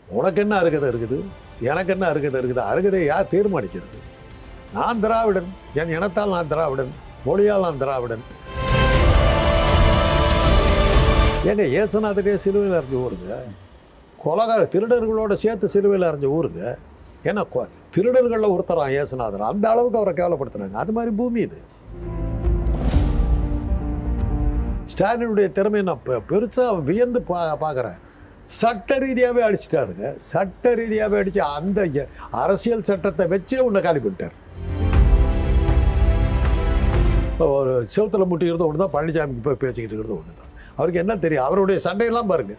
உனக்கு என்ன அருகதை இருக்குது எனக்கு என்ன அருகதை இருக்குது அருகதை யார் தீர்மானிக்கிறது நான் திராவிடன் என் இனத்தால் நான் திராவிடன் மொழியால் நான் திராவிடன் ஏங்க ஏசுநாதரே சிலுவையில் அரைஞ்ச ஊருங்க கொலகார திருடர்களோட சேர்த்து சிலுவையில் அரைஞ்ச ஊருங்க ஏன்னா கொ- திருடர்களில் ஒருத்தரான் ஏசுநாதர் அந்த அளவுக்கு அவரை கேவலப்படுத்துனாங்க அது மாதிரி பூமி இது ஸ்டாலினுடைய திறமையை நான் பெ- பெருசா வியந்து பா பார்க்குறேன் சட்ட ரீதியாகவே அடிச்சிட்டாருங்க சட்ட ரீதியாகவே அடிச்சு அந்த எ- அரசியல் சட்டத்தை வச்சே உன்னை காலி பண்ணிட்டார் இப்போ ஒரு செவுத்துல முட்டிக்கிறது ஒன்று தான் பழனிசாமிக்கு போய் பேசிக்கிட்டு இருக்கிறது ஒன்று தான் அவருக்கு என்ன தெரியும் அவருடைய சண்டையெல்லாம் பாருங்க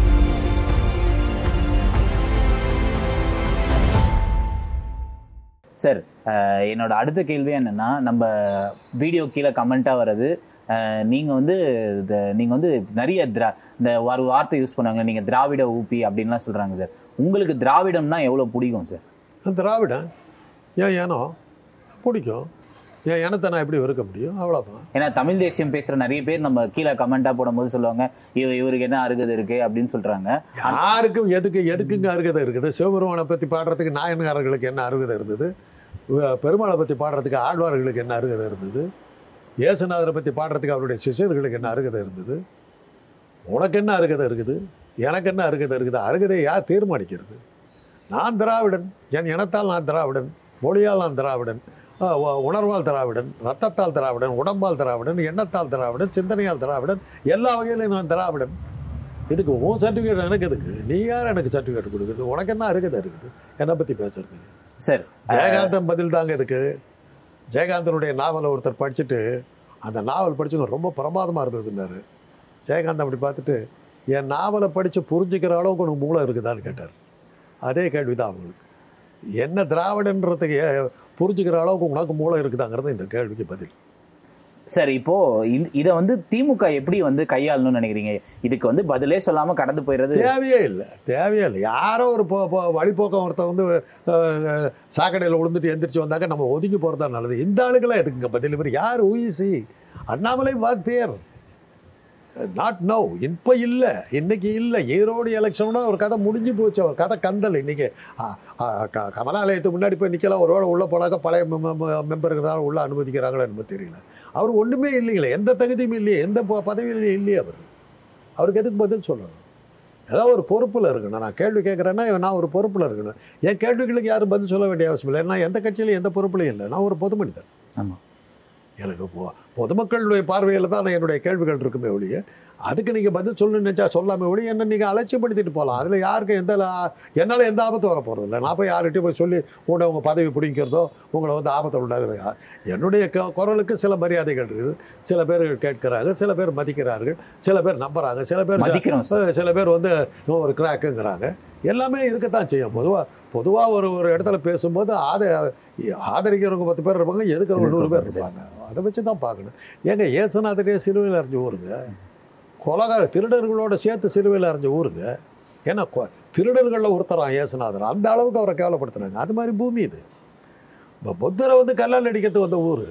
சார் அஹ், என்னோட அடுத்த கேள்வி என்னன்னா நம்ம வீடியோ கீழே கமெண்ட்டாக வர்றது அஹ், நீங்க வந்து இந்த நீங்க வந்து நிறைய திரா இந்த ஒரு வார்த்தை யூஸ் பண்ணாங்க நீங்க திராவிட ஊபி அப்படின்லாம் சொல்றாங்க சார் உங்களுக்கு திராவிடம்னா எவ்வளவு பிடிக்கும் சார் நான் திராவிடன் ஏன் ஏனோ பிடிக்கும் என் இனத்தை நான் எப்படி வெறுக்க முடியும் அவ்வளோதான் ஏன்னா தமிழ் தேசியம் பேசுற நிறைய பேர் நம்ம கீழே கமெண்டா போடும்போது சொல்லுவாங்க இவ இவருக்கு என்ன அருகது இருக்கு அப்படின்னு சொல்றாங்க யாருக்கும் எதுக்கு எதுக்குங்க அருகதை இருக்குது சிவபெருமானை பற்றி பாடுறதுக்கு நாயன்காரர்களுக்கு என்ன அருகதை இருந்தது வ- பெருமாளை பற்றி பாடுறதுக்கு ஆழ்வார்களுக்கு என்ன அருகதை இருந்தது இயேசுநாதரை பற்றி பாடுறதுக்கு அவருடைய சிஷ்யர்களுக்கு என்ன அருகதை இருந்தது உனக்கு என்ன அருகதை இருக்குது எனக்கு என்ன அருகதை இருக்குது அருகதையை யார் தீர்மானிக்கிறது நான் திராவிடன் என் இனத்தால் நான் திராவிடன் மொழியால் நான் திராவிடன் அஹ், உ- உணர்வால் திராவிடன் ரத்தத்தால் திராவிடன் உடம்பால் திராவிடன் எண்ணத்தால் திராவிடன் சிந்தனையால் திராவிடன் எல்லா வகையிலும் நான் திராவிடன் இதுக்கு உன் சர்டிஃபிகேட் எனக்கு எதுக்கு நீ யார் எனக்கு சர்டிஃபிகேட் கொடுக்குறது உனக்கு என்ன அருகதை இருக்குது என்னை பற்றி பேசுறது சார் ஜெயகாந்தன் பதில் தாங்க இதுக்கு ஜெயகாந்தனுடைய நாவலை ஒருத்தர் படிச்சுட்டு அந்த நாவல் படிச்சுங்க ரொம்ப பிரமாதமாக இருந்ததுன்னாரு ஜெயகாந்தன் அப்படி பார்த்துட்டு என் நாவலை படித்து புரிஞ்சுக்கிற அளவுக்கு உனக்கு மூளை இருக்குதான்னு கேட்டார் அதே கேள்வி தான் அவங்களுக்கு என்ன திராவிடன்றதுக்கு ஏ- புரிஞ்சுக்கிற அளவுக்கு உனக்கு மூளை இருக்குதாங்கிறது இந்த கேள்விக்கு பதில் சார் இப்போ இந்த- இதை வந்து திமுக எப்படி வந்து கையாளணும்னு நினைக்கிறீங்க இதுக்கு வந்து பதிலே சொல்லாம கடந்து போயிடுறது தேவையே இல்லை தேவையே இல்லை யாரோ ஒரு போ போ வழிபோக்கம் ஒருத்தர் வந்து அஹ், சாக்கடையில் விழுந்துட்டு எந்திரிச்சு வந்தாக்க நம்ம ஒதுங்கி போகிறது தான் நல்லது இந்த ஆளுக்கெல்லாம் எதுக்குங்க பதில் இவர் யார் ஊசி Annamalai was there not no இப்போ இல்லை இன்னைக்கு இல்லை ஈரோடு எலெக்ஷனோட ஒரு கதை முடிஞ்சு போச்சு அவர் கதை கந்தல் இன்னைக்கு ஆ, ஆ, க- கமலாலயத்துக்கு முன்னாடி போய் நிற்கலாம் ஒருவேளை உள்ளே போனாக்க பழைய மெம்பருங்கிறனால உள்ள அனுமதிக்கிறாங்களோ என்னமோ தெரியல அவர் ஒன்றுமே இல்லைங்களே எந்த தகுதியும் இல்லையே எந்த ப- பதவியிலும் இல்லையே அவர் அவருக்கு எதுக்கு பதில் சொல்லணும் ஏதாவது ஒரு பொறுப்பில் இருக்கணும் நான் கேள்வி கேட்குறேன்னா நான் ஒரு பொறுப்பில் இருக்கணும் என் கேள்விகளுக்கு யாரும் பதில் சொல்ல வேண்டிய அவசியம் இல்லை நான் எந்த கட்சியிலையும் எந்த பொறுப்புலையும் இல்லை நான் ஒரு பொது மனிதன் ஆமா எனக்கு பொ- பொதுமக்களுடைய பார்வையில் தான் என்னுடைய கேள்விகள் இருக்குமே ஒழிய அதுக்கு நீங்கள் பதில் சொல்லணும்னு நினச்சா சொல்லாமல் ஒழிய என்ன நீங்கள் அலட்சியப்படுத்திட்டு போகலாம் அதில் யாருக்கும் எந்த லா- என்னால் எந்த ஆபத்து வர போகிறது இல்லை நான் போய் யார்கிட்டயும் போய் சொல்லி உங்களை உங்கள் பதவி பிடிக்கிறதோ உங்களை வந்து ஆபத்தை உண்டாகுறது யா- என்னுடைய க- குரலுக்கு சில மரியாதைகள் இருக்குது சில பேர் கேட்கிறாங்க சில பேர் மதிக்கிறார்கள் சில பேர் நம்புறாங்க சில பேர் மதிக்கிறோம் சார் அஹ் சில பேர் வந்து இவன் ஒரு கிராக்குங்கிறாங்க எல்லாமே இருக்கத்தான் செய்யும் பொதுவாக பொதுவாக ஒரு ஒரு இடத்துல பேசும்போது ஆத ஆதரிக்கிறவங்க பத்து பேர் இருப்பாங்க எதுக்கிறவங்க நூறு பேர் இருப்பாங்க அதை வச்சு தான் பார்க்கணும் ஏங்க ஏசுநாதரே சிலுவையில் அரைஞ்ச ஊருங்க கொலகார திருடர்களோட சேர்த்து சிலுவையில் அரைஞ்ச ஊருங்க ஏன்னா கொ- திருடர்களில் ஒருத்தரான் ஏசுநாதர் அந்த அளவுக்கு அவரை கேவலப்படுத்துனாங்க அது மாதிரி பூமி இது இப்போ புத்தரை வந்து கல்லால் அடிக்கிறதுக்கு வந்த ஊர்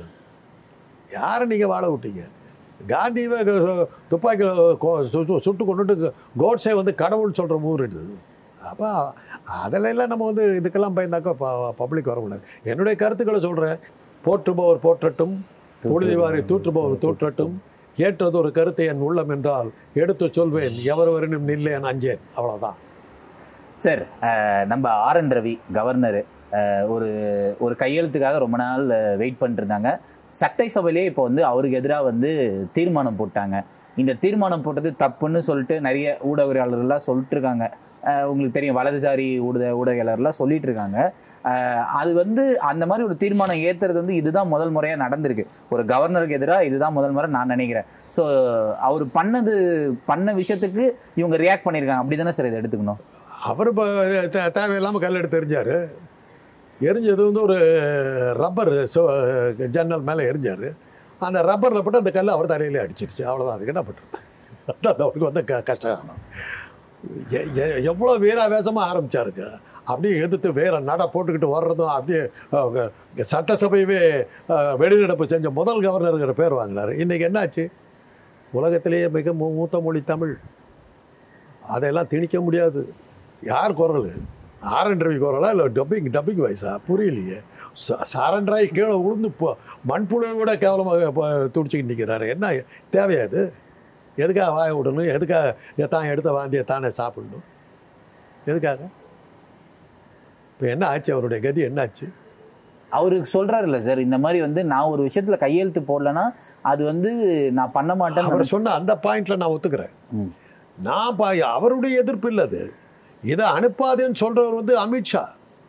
யாரை நீங்கள் வாழ விட்டீங்க காந்தியவே க- துப்பாக்கியில் கொ- சு- சு- சுட்டு கொண்டுட்டு கோட்ஸே வந்து கடவுள் சொல்கிற ஊர் இது அப்போ அதில் எல்லாம் நம்ம வந்து இதுக்கெல்லாம் பயந்தாக்கா பப்ளிக் வர முடியாது என்னுடைய கருத்துக்களை சொல்கிறேன் போற்றுபவர் போற்றட்டும் பொழுதிவாரி தூற்றுபவர் தூற்றட்டும் ஏற்றது ஒரு கருத்தை என் உள்ளம் என்றால் எடுத்து சொல்வேன் எவர் வரணும் நில்லேன் அஞ்சேன் அவ்வளோதான் சார் அஹ், நம்ம ஆர் என் ரவி கவர்னர் ஒரு ஒரு கையெழுத்துக்காக ரொம்ப நாள் வெயிட் பண்ணிட்டு இருந்தாங்க சட்டசபையிலே இப்போ வந்து அவருக்கு எதிராக வந்து தீர்மானம் போட்டாங்க இந்த தீர்மானம் போட்டது தப்புன்னு சொல்லிட்டு நிறைய ஊடகவியலாளர்கள்லாம் சொல்லிட்டு இருக்காங்க அஹ், உங்களுக்கு தெரியும் வலதுசாரி ஊடக ஊடகவியலாளர்லாம் சொல்லிட்டு இருக்காங்க அஹ், அது வந்து அந்த மாதிரி ஒரு தீர்மானம் ஏத்துறது வந்து இதுதான் முதல் முறையாக நடந்திருக்கு ஒரு கவர்னருக்கு எதிராக இதுதான் முதல் முறை நான் நினைக்கிறேன் ஸோ அவர் பண்ணது பண்ண விஷயத்துக்கு இவங்க ரியாக்ட் பண்ணியிருக்காங்க அப்படி தானே சார் இதை எடுத்துக்கணும் அவர் இப்போ தேவையில்லாமல் கல் எடுத்து எரிஞ்சார் எரிஞ்சது வந்து ஒரு ரப்பர் ஜன்னல் மேலே எரிஞ்சார் அந்த ரப்பரில் போட்டு அந்த கல் அவர் தலையிலே அடிச்சிருச்சு அவ்வளோதான் அதுக்கு என்ன பண்ணுறது அவருக்கு வந்து க கஷ்டம் எ- எ- எவ்வளோ வீராவேசமாக ஆரம்பிச்சாருங்க அப்படியே எதிர்த்து வேற நட போட்டுக்கிட்டு வர்றதும் அப்படியே அவங்க சட்டசபையவே அஹ், வெளிநடப்பு செஞ்ச முதல் கவர்னருங்கிற பேர் வாங்கினார் இன்றைக்கி என்னாச்சு உலகத்திலேயே மிக மூ- மூத்த மொழி தமிழ் அதையெல்லாம் திணிக்க முடியாது யார் குரல் ஆரன் ரவி குரலா இல்லை டப்பிங் டப்பிங் வயசா புரியலையே ச- சரண்டராகி கீழே விழுந்து போ மண்புழு கூட கேவலமாக இப்போ துடிச்சிக்கிட்டு நிற்கிறாரு என்ன தேவையா இது எதுக்காக வாய விடணும் எதுக்காக தான் எடுத்த வாந்தியை தானே சாப்பிடணும் எதுக்காக இப்போ என்ன ஆச்சு அவருடைய கதி என்ன ஆச்சு அவருக்கு சொல்றாருல்ல சார் இந்த மாதிரி வந்து நான் ஒரு விஷயத்துல கையெழுத்து போடலன்னா அது வந்து நான் பண்ண அவர் மாட்டேன்னு சொன்ன அந்த பாயிண்ட்ல நான் ஒத்துக்கிறேன் ம். நான் பா அவருடைய எதிர்ப்பு இல்லை அது இதை அனுப்பாதேன்னு சொல்றவர் வந்து அமித்ஷா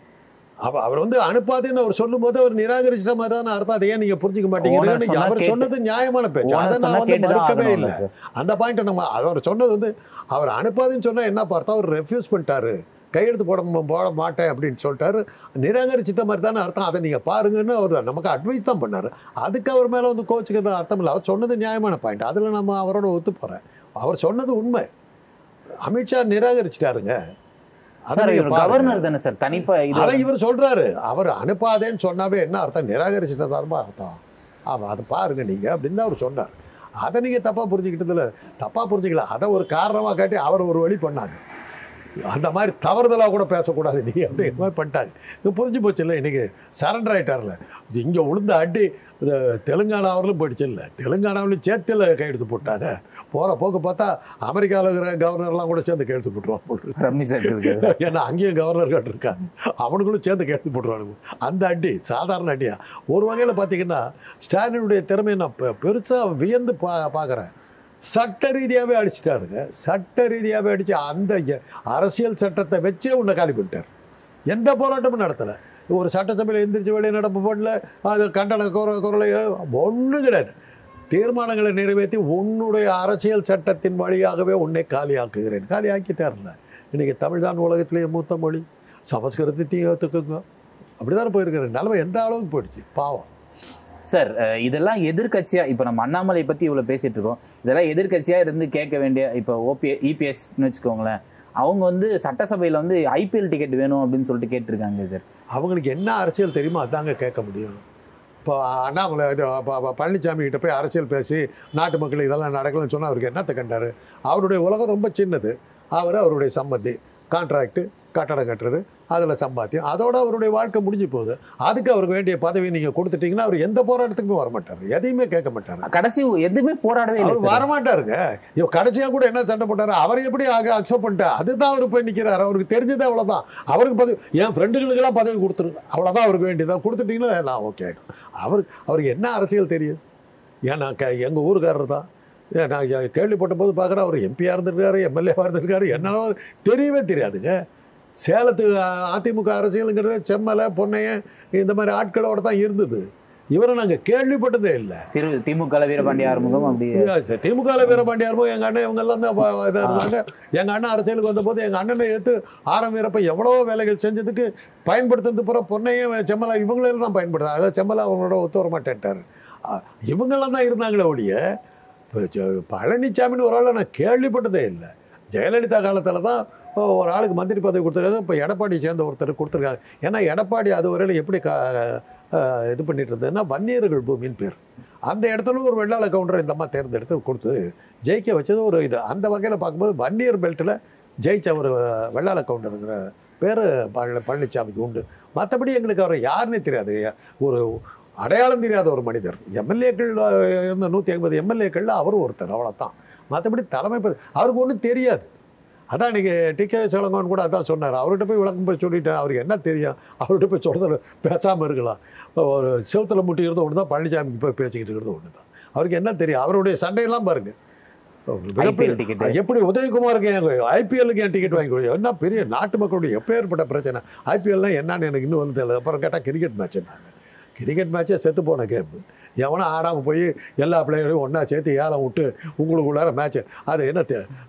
அவ அவர் வந்து அனுப்பாதேன்னு அவர் சொல்லும்போது அவர் நிராகரிச்சிட்ட மாதிரி தான் அர்த்தம் அதை ஏன் நீங்க புரிஞ்சுக்க Owner மாட்டீங்க சொன்னா அவர் கேட்டு- சொன்னது நியாயமான பேச்சு Owner அதை சொன்னா நான் வந்து கேட்டுதான் மறுக்கவே ஆகணும்ல இல்லை சார். அந்த பாயிண்ட் நம்ம அவர் சொன்னது வந்து அவர் அனுப்பாதுன்னு சொன்னா என்ன பார்த்தா அவர் ரெஃப்யூஸ் பண்ணிட்டாரு கையெழுத்து போட ம- போட மாட்டேன் அப்படின்னு சொல்லிட்டாரு நிராகரிச்சிட்ட மாதிரி தானே அர்த்தம் அதை நீங்க பாருங்கன்னு அவர் நமக்கு அட்வைஸ் தான் பண்ணாரு அதுக்கு அவர் மேல வந்து கோச்சுக்கிறது அர்த்தம் இல்லை அவர் சொன்னது நியாயமான பாயிண்ட் அதுல நம்ம அவரோட ஒத்து போறேன் அவர் சொன்னது உண்மை அமித்ஷா நிராகரிச்சிட்டாருங்க அதை சார் நீங்க இவர் பாருங்க. கவர்னர் தானே சார் தனிப்பா இது அதை இவர் சொல்றாரு அவர் அனுப்பாதேன்னு சொன்னாவே என்ன அர்த்தம் நிராகரிச்சிட்டதாருமா அர்த்தம் ஆமா அதை பாருங்க நீங்க அப்படின்னு தான் அவர் சொன்னார் அதை நீங்க தப்பா புரிஞ்சுக்கிட்டதுல தப்பா புரிஞ்சுக்கல அதை ஒரு காரணமா காட்டி அவர் ஒரு வழி பண்ணாங்க அந்த மாதிரி தவறுதலா கூட பேசக்கூடாது நீ அப்படிங்கிற மாதிரி பண்ணிட்டாங்க இது புரிஞ்சு போச்சு இல்லை இன்னைக்கு சரண்டர் ஆயிட்டார்ல இது இங்க உளுந்த அடி இது தெலுங்கானாவிலும் போயிடுச்சு இல்லை தெலுங்கானாவிலும் சேர்த்துல கையெழுத்து போட்டாங்க போற போக்கு பார்த்தா அமெரிக்காவில் இருக்கிற கவர்னர்லாம் கூட சேர்ந்து கையெழுத்து போட்டுருவாங்க போல இருக்கு. ரம்மி சார் இருக்கு ஏன்னா அங்கேயும் கவர்னர்கள் இருக்காங்க அவனுங்களும் சேர்ந்து கேட்டு போட்டுருவானுங்க அந்த அடி சாதாரண அடியா ஒரு வகையில் பார்த்தீங்கன்னா ஸ்டாலினுடைய திறமையை நான் பெ- பெருசா வியந்து பா பார்க்குறேன் சட்ட ரீதியாகவே அடிச்சிட்டாருங்க சட்ட ரீதியாகவே அடிச்சு அந்த எ- அரசியல் சட்டத்தை வச்சே உன்னை காலி பண்ணிட்டார் எந்த போராட்டமும் நடத்தலை ஒரு சட்டசபையில் எந்திரிச்சு வெளியே நடப்பு போடல அது கண்டன குர குரலை ஒன்றும் கிடையாது தீர்மானங்களை நிறைவேற்றி உன்னுடைய அரசியல் சட்டத்தின் வழியாகவே உன்னை காலியாக்குகிறேன் காலியாக்கிட்டார்ல இன்னைக்கு தமிழ் தான் உலகத்திலேயே மூத்த மொழி சமஸ்கிருதத்தையும் ஏற்றுக்குங்க அப்படிதானே போயிருக்கிற நிலைமை எந்த அளவுக்கு போயிடுச்சு பாவம் சார் அஹ், இதெல்லாம் எதிர்க்கட்சியா இப்ப நம்ம அண்ணாமலை பத்தி இவ்வளவு பேசிட்டு இருக்கோம் இதெல்லாம் எதிர்க்கட்சியா இருந்து கேட்க வேண்டிய இப்ப ஓபி இபிஎஸ்னு வச்சுக்கோங்களேன் அவங்க வந்து சட்டசபையில வந்து ஐபிஎல் டிக்கெட் வேணும் அப்படின்னு சொல்லிட்டு கேட்டிருக்காங்க சார் அவங்களுக்கு என்ன அரசியல் தெரியுமோ அதாங்க கேட்க முடியும் இப்போ அண்ணாமலை இது ப- ப- பழனிசாமி கிட்ட போய் அரசியல் பேசி நாட்டு மக்கள் இதெல்லாம் நடக்கலன்னு சொன்னால் அவருக்கு என்னத்தை கண்டாரு அவருடைய உலகம் ரொம்ப சின்னது அவர் அவருடைய சம்பந்தி கான்ட்ராக்ட் கட்டடம் கட்டுறது அதில் சம்பாத்தியம் அதோட அவருடைய வாழ்க்கை முடிஞ்சு போகுது அதுக்கு அவருக்கு வேண்டிய பதவி நீங்கள் கொடுத்துட்டீங்கன்னா அவர் எந்த போராட்டத்துக்குமே வர மாட்டார் எதையுமே கேட்க மாட்டார் கடைசி எதுவுமே போராடவே இல்லை அவர் சார் வரமாட்டாருங்க இவ கடைசியா கூட என்ன சண்டை போட்டாரு அவர் எப்படி அக்செப்ட் பண்ணிட்டார் அதுதான் அவர் போய் நிக்கிறாரு அவருக்கு தெரிஞ்சது அவ்வளவுதான் அவருக்கு பதவி என் ஃப்ரெண்டுகளுக்கெல்லாம் பதவி கொடுத்துருங்க அவ்வளவுதான் அவருக்கு வேண்டியதா கொடுத்துட்டீங்கன்னா நான் ஓகே ஆயிடும் அவருக்கு அவருக்கு என்ன அரசியல் தெரியும் ஏன்னா க எங்க ஊருக்காரர் தான் ஏன் நான் கே- கேள்விப்பட்ட போது பார்க்குறேன் அவர் எம்பியாக இருந்திருக்காரு எம்எல்ஏவாக இருந்திருக்காரு என்னன்னா தெரியவே தெரியாதுங்க சேலத்துக்கு அ- அதிமுக அரசியலுங்கிறது செம்மலை பொன்னையன் இந்த மாதிரி ஆட்களோட தான் இருந்தது இவரை நாங்கள் கேள்விப்பட்டதே இல்லை திரு திமுக வீரபாண்டி ஆறுமுகம் அப்படி திமுக வீரபாண்டியாரமோ எங்க அண்ணன் இவங்க எல்லாம் தான் வ- இதா இருந்தாங்க எங்க அண்ணன் அரசியலுக்கு வந்தபோது எங்க அண்ணனை ஏத்து ஆரம் வீரப்ப எவ்வளவோ வேலைகள் செஞ்சதுக்கு பயன்படுத்துறது பூரா பொன்னையும் செம்மலா இவங்களெல்லாம் தான் பயன்படுத்தாங்க அதாவது செம்மலா அவங்களோட ஒத்து வர மாட்டேன்ட்டாரு அ, இவங்கெல்லாம் தான் இருந்தாங்களே ஒழிய இப்ப ஜ- பழனிசாமின்னு ஒரு ஆளை நான் கேள்விப்பட்டதே இல்லை ஜெயலலிதா காலத்தில் தான் இப்போ ஒரு ஆளுக்கு மந்திரி பதவி கொடுத்துருக்காங்க இப்போ எடப்பாடி சேர்ந்த ஒருத்தர் கொடுத்துருக்காங்க ஏன்னா எடப்பாடி அது வரையில எப்படி க அஹ், இது பண்ணிட்டு இருந்ததுன்னா வன்னியர்கள் பூமின்னு பேர் அந்த இடத்துல ஒரு வெள்ளாள கவுண்டர் இந்த அம்மா தேர்ந்தெடுத்து கொடுத்து ஜெயிக்க வச்சது ஒரு இது அந்த வகையில் பார்க்கும்போது வன்னியர் பெல்ட்டில் ஜெயிச்ச ஒரு வெள்ளாள கவுண்டருங்கிற பேர் பழ பழனிசாமிக்கு உண்டு மற்றபடி எங்களுக்கு அவர் யாருன்னே தெரியாது ஒரு அடையாளம் தெரியாத ஒரு மனிதர் எம்எல்ஏக்கள் இருந்த நூற்றி ஐம்பது எம்எல்ஏக்களில் அவரும் ஒருத்தர் அவ்வளோதான் மற்றபடி தலைமை பதவி அவருக்கு ஒன்றும் தெரியாது அதான் இன்னைக்கு டி கே சோழங்கன் கூட அதான் சொன்னார் அவர்கிட்ட போய் விளக்கம் போய் சொல்லிட்டேன் அவருக்கு என்ன தெரியும் அவர்கிட்ட போய் சொல்றது பேசாமல் இருக்கலாம் ஒரு செவுத்துல முட்டிக்கிறது ஒன்று தான் பழனிசாமிக்கு போய் பேசிக்கிட்டு இருக்கிறது ஒன்று தான் அவருக்கு என்ன தெரியும் அவருடைய சண்டையெல்லாம் பாருங்க ஐபிஎல் டிக்கெட் எப்படி உதயகுமாருக்கு ஐபிஎல்லுக்கு என் டிக்கெட் வாங்கி கொடு என்ன பெரிய நாட்டு மக்களுடைய எப்பேற்பட்ட பிரச்சனை ஐபிஎல்னா என்னன்னு எனக்கு இன்னும் வந்து தெரியல அப்புறம் கேட்டால் கிரிக்கெட் மேட்ச்னாங்க கிரிக்கெட் மேட்சே செத்து போன கேம் எவனும் ஆடாமல் போய் எல்லா பிளேயரையும் ஒன்றா சேர்த்து ஏலம் விட்டு உங்களுக்குள்ளார மேட்ச் அது என்ன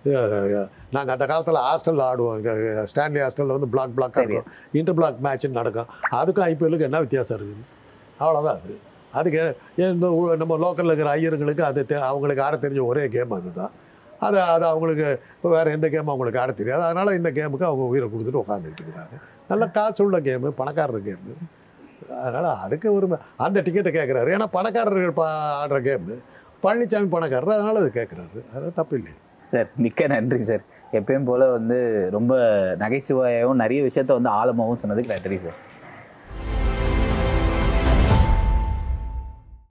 நாங்கள் அந்த காலத்தில் ஹாஸ்டலில் ஆடுவோம் இங்க ஸ்டான்லி ஹாஸ்டலில் வந்து பிளாக் பிளாக் தெரியும். இருக்கும் இன்டர் பிளாக் மேட்ச்னு நடக்கும் அதுக்கும் ஐபிஎல்லுக்கு என்ன வித்தியாசம் இருக்குது அவ்வளோதான் அது அதுக்கு இந்த ஊ- நம்ம லோக்கலில் இருக்கிற ஐயருங்களுக்கு அது தெ- அவங்களுக்கு ஆட தெரிஞ்ச ஒரே கேம் அதுதான் அது அது அவங்களுக்கு இப்போ வேறு எந்த கேமும் அவங்களுக்கு ஆட தெரியாது அதனால் இந்த கேமுக்கு அவங்க உயிரை கொடுத்துட்டு உட்காந்துட்டு இருக்கிறாங்க நல்ல காசு உள்ள கேமு பணக்காரர் கேமு அதனால் அதுக்கு ஒரு ம- அந்த டிக்கெட்டை கேட்குறாரு ஏன்னா பணக்காரர்கள் பா ஆடுற கேமு பழனிசாமி பணக்காரர் அதனால் அது கேட்குறாரு அதனால் தப்பு இல்லை சார் மிக்க நன்றி சார் எப்பயும் போல வந்து ரொம்ப நகைச்சுவையாகவும் நிறைய விஷயத்த வந்து ஆழமாகவும் சொன்னதுக்கு நன்றி சார்